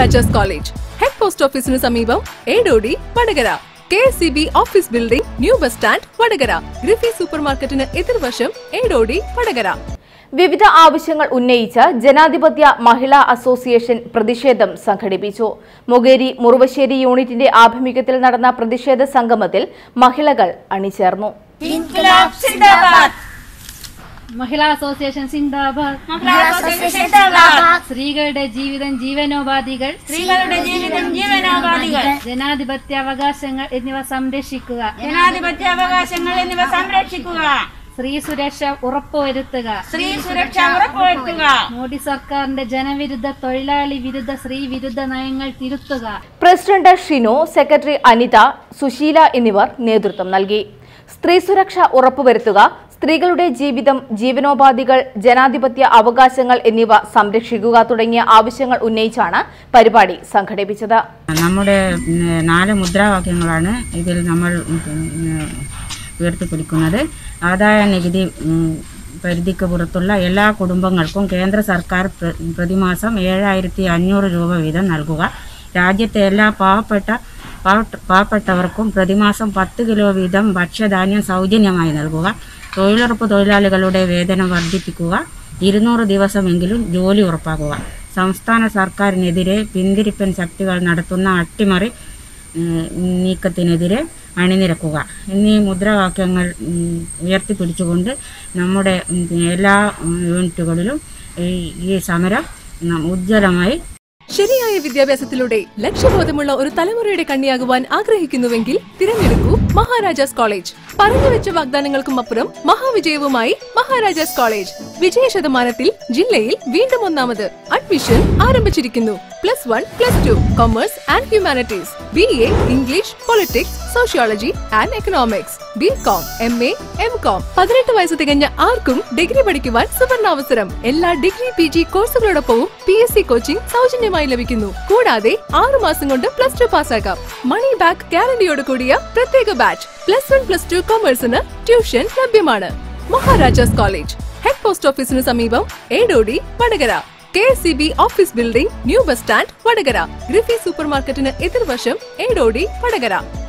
Maharajas college head post ഓഫീസിന് സമീപം Edodi Vadakara K S C B office building new bus stand Vadakara ഗ്രിഫി super മാർക്കറ്റിന് എതിർവശം ഏടോടി വടകര വിവിധ ആവശ്യങ്ങൾ ഉന്നയിച്ച് ജനാധിപത്യ മഹിളാ അസോസിയേഷൻ പ്രതിഷേധം സംഘടിപ്പിച്ചു മുകേരി മുറുവശ്ശേരി യൂണിറ്റിന്റെ ആഭിമുഖ്യത്തിൽ നടന്ന പ്രതിഷേധ സംഗമത്തിൽ മഹിളകൾ അണിചേർന്നു ഇൻക്ലാബ് സിന്ദാബാദ് മഹിളാ അസോസിയേഷൻ സിന്ദാബാദ് മഹിളാ അസോസിയേഷൻ സിന്ദാബാദ് സ്ത്രീകളുടെ ജീവിതം ജീവനോപാധികൾ സ്ത്രീകളുടെ ജീവിതം ജീവനോപാധികൾ ജനാധിപത്യ അവകാശങ്ങൾ എന്നിവ സംരക്ഷിക്കുക ജനാധിപത്യ അവകാശങ്ങൾ എന്നിവ സംരക്ഷിക്കുക സ്ത്രീ സുരക്ഷ ഉറപ്പുവരുത്തുക സ്ത്രീ സുരക്ഷ ഉറപ്പുവരുത്തുക മോഡി സർക്കാരിന്റെ ജനവിരുദ്ധ തൊഴിലാളി വിരുദ്ധ സ്ത്രീ വിരുദ്ധ നയങ്ങൾ തിരുത്തുക പ്രസിഡന്റ് ഷിനു സെക്രട്ടറി അനിത സുശീല എന്നിവർ നേതൃത്വം നൽകി സ്ത്രീ സുരക്ഷ ഉറപ്പുവരുത്തുക സ്ത്രീകളുടെ ജീവിതം ജീവനോപാധികൾ ജനാധിപത്യ അവകാശങ്ങൾ എന്നിവ സംരക്ഷിക്കുക തുടങ്ങിയ ആവശ്യങ്ങൾ ഉന്നയിച്ചാണ് പരിപാടി സംഘടിപ്പിച്ചത് നമ്മുടെ ഉം, നാല് മുദ്രാവാക്യങ്ങളാണ് ഇതിൽ നമ്മൾ ഉം, ഉയർത്തിപ്പിടിക്കുന്നത് ആദായ നികുതി ഉം, പരിധിക്ക് പുറത്തുള്ള എല്ലാ കുടുംബങ്ങൾക്കും കേന്ദ്ര സർക്കാർ പ്ര- പ്രതിമാസം ഏഴായിരത്തി അഞ്ഞൂറ് രൂപ വീതം നൽകുക രാജ്യത്തെ എല്ലാ പാവപ്പെട്ട പാവപ്പെട്ട- പാവപ്പെട്ടവർക്കും പ്രതിമാസം പത്ത് കിലോ വീതം ഭക്ഷ്യധാന്യം സൗജന്യമായി നൽകുക തൊഴിലുറപ്പ് തൊഴിലാളികളുടെ വേതനം വർദ്ധിപ്പിക്കുക ഇരുന്നൂറ് ദിവസമെങ്കിലും ജോലി ഉറപ്പാക്കുക സംസ്ഥാന സർക്കാരിനെതിരെ പിന്തിരിപ്പൻ ശക്തികൾ നടത്തുന്ന അട്ടിമറി ഉം, നീക്കത്തിനെതിരെ അണിനിരക്കുക എന്നീ മുദ്രാവാക്യങ്ങൾ ഉം, ഉയർത്തിപ്പിടിച്ചുകൊണ്ട് നമ്മുടെ ഉം, എല്ലാ ഉം, യൂണിറ്റുകളിലും ഈ ഈ സമരം നം- ഉജ്ജ്വലമായി ശരിയായ വിദ്യാഭ്യാസത്തിലൂടെ ലക്ഷ്യബോധമുള്ള ഒരു തലമുറയുടെ കണ്ണിയാകുവാൻ ആഗ്രഹിക്കുന്നുവെങ്കിൽ തിരഞ്ഞെടുക്കൂ മഹാരാജാസ് കോളേജ് പറഞ്ഞുവെച്ച വാഗ്ദാനങ്ങൾക്കും അപ്പുറം മഹാവിജയവുമായി മഹാരാജാസ് കോളേജ് വിജയ ശതമാനത്തിൽ ജില്ലയിൽ വീണ്ടും ഒന്നാമത് അഡ്മിഷൻ ആരംഭിച്ചിരിക്കുന്നു plus one plus two commerce and humanities B A English politics sociology and economics B com M A M com പതിനെട്ട് വയസ്സ് തികഞ്ഞ ആർക്കും ഡിഗ്രി പഠിക്കുവാൻ സുവർണാവസരം എല്ലാ ഡിഗ്രി പി ജി കോഴ്സുകളോടൊപ്പവും പി എസ് സി കോച്ചിംഗ് സൗജന്യമായി ലഭിക്കുന്നു കൂടാതെ ആറു മാസം കൊണ്ട് പ്ലസ് ടു പാസ്സാക്കാം മണി ബാക്ക് ഗ്യാരണ്ടിയോട് കൂടിയ പ്രത്യേക batch plus one plus two കൊമേഴ്സിന് ട്യൂഷൻ ലഭ്യമാണ് മഹാരാജാസ് കോളേജ് ഹെഡ് പോസ്റ്റ് ഓഫീസിന് സമീപം Edodi Vadakara K S C B office building new bus stand Vadakara ഗ്രിഫി സൂപ്പർ മാർക്കറ്റിന് എതിർവശം ഏടോടി വടകര